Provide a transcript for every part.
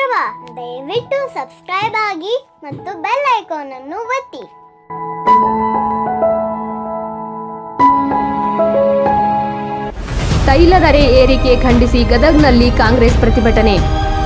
ಪ್ರಭಾ ದಯವಿಟ್ಟು ಸಬ್ಸ್ಕ್ರೈಬ್ ಆಗಿ ಮತ್ತು ಬೆಲ್ ಐಕಾನ್ ಅನ್ನು ಒತ್ತಿ ತೈಲ ದರ ಏರಿಕೆ ಖಂಡಿಸಿ ಗದಗ್ನಲ್ಲಿ ಕಾಂಗ್ರೆಸ್ ಪ್ರತಿಭಟನೆ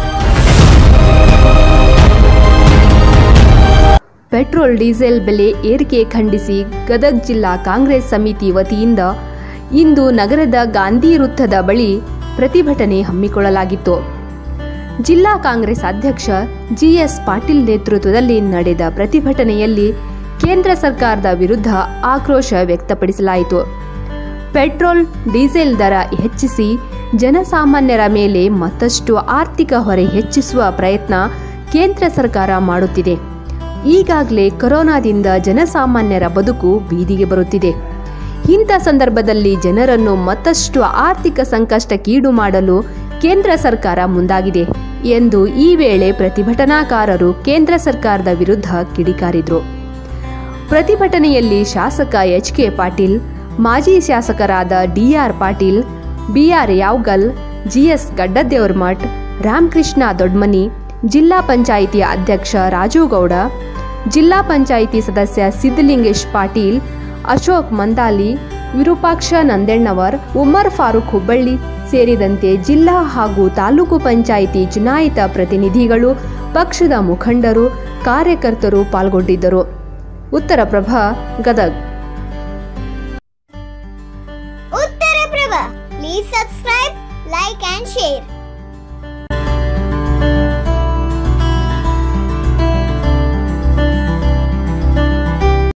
ಪೆಟ್ರೋಲ್ ಡೀಸೆಲ್ ಬೆಲೆ ಏರಿಕೆ ಖಂಡಿಸಿ ಗದಗ್ ಜಿಲ್ಲಾ ಕಾಂಗ್ರೆಸ್ ಸಮಿತಿ ವತಿಯಿಂದ ಇಂದು ನಗರದ ಗಾಂಧಿ ವೃತ್ತದ ಬಳಿ ಪ್ರತಿಭಟನೆ ಹಮ್ಮಿಕೊಳ್ಳಲಾಗಿತ್ತು ಜಿಲ್ಲಾ ಕಾಂಗ್ರೆಸ್ ಅಧ್ಯಕ್ಷ ಜಿಎಸ್ ಪಾಟೀಲ್ ನೇತೃತ್ವದಲ್ಲಿ ನಡೆದ ಪ್ರತಿಭಟನೆಯಲ್ಲಿ ಕೇಂದ್ರ ಸರ್ಕಾರದ ವಿರುದ್ಧ ಆಕ್ರೋಶ ವ್ಯಕ್ತಪಡಿಸಲಾಯಿತು ಪೆಟ್ರೋಲ್ ಡೀಸೆಲ್ ದರ ಹೆಚ್ಚಿಸಿ ಜನಸಾಮಾನ್ಯರ ಮೇಲೆ ಮತ್ತಷ್ಟು ಆರ್ಥಿಕ ಹೊರೆ ಹೆಚ್ಚಿಸುವ ಪ್ರಯತ್ನ ಕೇಂದ್ರ ಸರ್ಕಾರ ಮಾಡುತ್ತಿದೆ ಈಗಾಗಲೇ ಕೊರೋನಾದಿಂದ ಜನಸಾಮಾನ್ಯರ ಬದುಕು ಬೀದಿಗೆ ಬರುತ್ತಿದೆ ಇಂಥ ಸಂದರ್ಭದಲ್ಲಿ ಜನರನ್ನು ಮತ್ತಷ್ಟು ಆರ್ಥಿಕ ಸಂಕಷ್ಟಕ್ಕೀಡು ಮಾಡಲು ಕೇಂದ್ರ ಸರ್ಕಾರ ಮುಂದಾಗಿದೆ ಎಂದು ಈ ವೇಳೆ ಪ್ರತಿಭಟನಾಕಾರರು ಕೇಂದ್ರ ಸರ್ಕಾರದ ವಿರುದ್ಧ ಕಿಡಿಕಾರಿದರು ಪ್ರತಿಭಟನೆಯಲ್ಲಿ ಶಾಸಕ ಎಚ್ ಕೆ ಪಾಟೀಲ್ ಮಾಜಿ ಶಾಸಕರಾದ DR Patil BR Yavagal GS Gaddadevaramath Ramakrishna Doddamani ಜಿಲ್ಲಾ ಪಂಚಾಯಿತಿ ಅಧ್ಯಕ್ಷ ರಾಜು ಗೌಡ ಜಿಲ್ಲಾ ಪಂಚಾಯಿತಿ ಸದಸ್ಯ ಸಿದ್ದಲಿಂಗೇಶ್ ಪಾಟೀಲ್ ಅಶೋಕ್ ಮಂದಾಲಿ ವಿರೂಪಾಕ್ಷ ನಂದೆಣ್ಣವರ್ ಉಮರ್ ಫಾರೂಕ್ ಹುಬ್ಬಳ್ಳಿ ಸೇರಿದಂತೆ ಜಿಲ್ಲಾ ಹಾಗೂ ತಾಲೂಕು ಪಂಚಾಯಿತಿ ಚುನಾಯಿತ ಪ್ರತಿನಿಧಿಗಳು ಪಕ್ಷದ ಮುಖಂಡರು ಕಾರ್ಯಕರ್ತರು ಪಾಲ್ಗೊಂಡಿದ್ದರು ಉತ್ತರ Prabha Gadag Uttara Prabha please subscribe like and share